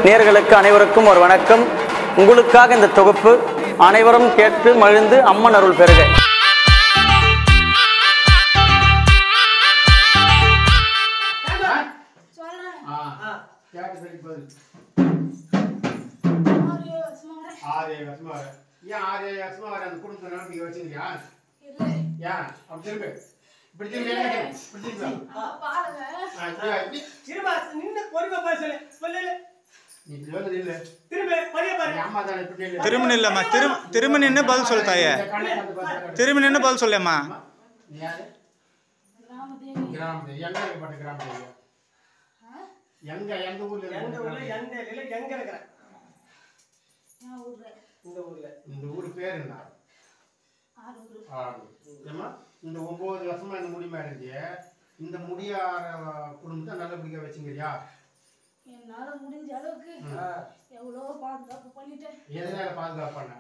நேர்களுக்கு அனைவருக்கும் ஒரு வணக்கம் உங்களுக்காக இந்த தொகுப்பு அனைவரும் கேட்டு மகிழ்ந்து அம்மன் அருள் பெறுக கேட்டு சொல்லி பதில் ஆறு வருஷமா வர ஏன் ஆறு வருஷமா வர அந்த குடும்பத்தை நினைப்பு வச்சுக்கிறியா ஏன் அப்படி திரும்ப இப்படி திரும்ப என்ன கேளு? இப்படி திரும்ப ஆ, இப்படியா? இப்படி? இருமா, நின்னு பொறுமை பேச சொல்லு. சொல்லு, சொல்லு. நீ இப்படி வந்து நில்லு. திரும்ப, பையன் பாரு. நீ அம்மா தானே இப்படி நில்லு. திரும்ப நில்லம்மா திரும் திரும்ப நின்று பதில் சொல்லு தாயே இந்த கண்ணை பார்த்து பாரு. திரும்ப நின்று பதில் சொல்லேம்மா அம்மா, நீ யாரு? கிராமத்து எங்க இருக்கப்பட்ட கிராமத்து எங்க எந்த ஊர்ல எந்த இருக்கப்பட்ட ஊர்ல, கிராமத்து? எந்த இடத்துல, எங்க இருக்கிற? இந்த ஊர்ல. இந்த ஊர் பேர் என்ன ஆறு. ஏம்மா, இந்த ஒன்பது வருஷமா இந்த முடி மேரேஜ் இந்த முடியார குடும்பத்தை நல்லபடியா வச்சுக்கிறியா என்னால முடிஞ்ச அளவுக்கு ஆ. எவ்வளோ பாதுகாப்பு பண்ணிட்டேன் எதனால பாதுகாப்பு பண்ண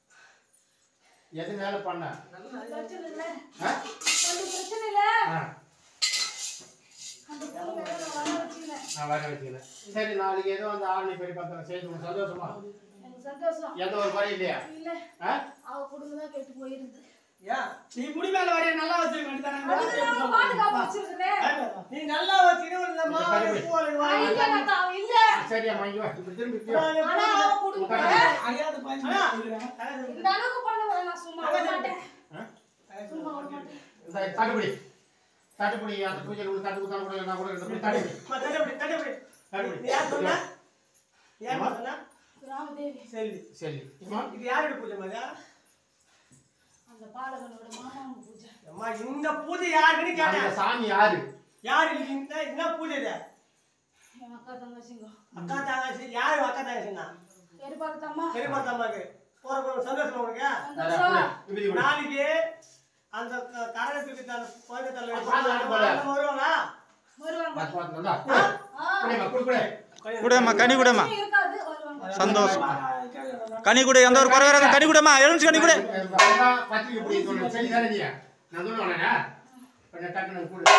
எதனால பண்ண பிரச்சனை இல்ல ஆ? ஒரு பிரச்சனை இல்ல ஆ, அந்த பொண்ணு வேற நான் வர வச்சுக்கிறேன் நான் வர வச்சுக்கிறேன் சரி நாளைக்கு ஏதோ அந்த ஆரணி பெரிய பத்திரம் செய்து உனக்கு சந்தோஷமா எனக்கு சந்தோஷம் எந்த ஒரு குறை இல்லையா இல்ல ஆ? அவ குடும்பம் தான் கெட்டு போயிருந்து ஏன்? நீ முடி மேல வரைய நல்லா வச்சிருக்க வேண்டியதானே? அதுக்கு நான் பாதுகாப்பு வச்சிருக்கிறேன் நீ நல்லா வச்சுக்கிட்டு ஒரு இந்த மாவு பூவலுக்கு வாங்கி ஐயா, எனக்கு அவ இல்ல சரி அம்மா இங்க வா இப்படி திரும்பி இப்படி வா. ஆனா அவ குடும்பம் அண்ணா, இந்த அளவுக்கு பண்ண நான் சும்மா விட மாட்டேன் ஆ? சும்மா விட மாட்டேன் இந்த தட்டுப்படி தட்டுப்படி அந்த பூஜையில் உள்ள தட்டு குத்தான கூட நான் கூட இந்த இப்படி தட்டுப்படி அம்மா, தட்டுப்படி, தட்டுப்படி. தட்டுப்படி நீ யார் சொன்னா? யார் சொன்னா? ராமதேவி செல்வி. சரி அம்மா இது யாரோட பூஜை மாதிரி அந்த பாலகனோட மாமாவுங்க பூஜை அம்மா இந்த பூஜை யாருக்குன்னு அந்த கேட்டேன் சாமி யாரு யாரு இது? இந்த என்ன பூஜை இது என் அக்கா தங்கச்சிங்க அக்கா தாங்காசி யாரு அக்கா தாங்காசின்னா பெருபாக்கத்தம்மா பெரியப்பா தம்மாக்கு போற போற சந்தோஷமா உனக்கு சந்தோஷம் இப்படி இப்படி நாளைக்கு அந்த க- கரகத்துக்கு அந்த கோயில் தலைவர் பாத்து வாங்க போல. வருவாங்களா வருவாங்க பார்த்து பார்த்து வந்தா ஆ, குடிமா குடு குடு கூடம்மா கனி கூடம்மா இருக்காது வருவாங்க சந்தோஷம் கனி கூட எந்த ஒரு குறை வராது கனி கூடம்மா எழுந்து கனி கூட வந்தா பத்திரிக்கை பிடி சொல்லு சரி தானே நீ நான் சொல்லுவானே கொஞ்சம் டக்குனு கூடு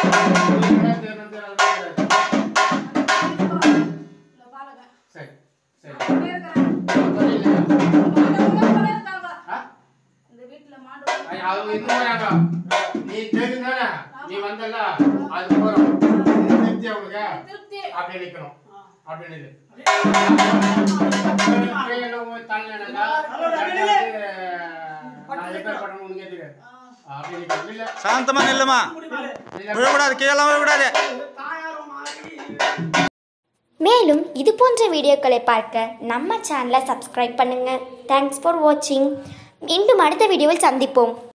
இந்த பாலகன் சரி சரி அப்படியே இருக்கிறாங்க. மாடு இருக்காங்க. ஆ? இந்த வீட்டுல மாடு ஐயா, அவங்க இன்னும் வராங்க. நீ தெரிஞ்சுதானே நீ வந்தல அது போறோம் திருப்தி அவனுக்கு திருப்தி அப்படியே நிக்கணும் அப்படியே நில்லு. கையில உங்க தலை என்னடா? நான் எப்பேர் பண்ணணும் உனக்கே தெரியாது. அப்படியே நிக்கணும். இல்ல, சாந்தமா நில்லுமா இல்ல. விழக்கூடாது கீழே விழக்கூடாது தாயாரும் மாறி மேலும் இது போன்ற வீடியோக்களை பார்க்க நம்ம சேனலை சப்ஸ்கிரைப் பண்ணுங்கள் தேங்க்ஸ் ஃபார் வாட்சிங் மீண்டும் அடுத்த வீடியோவில் சந்திப்போம்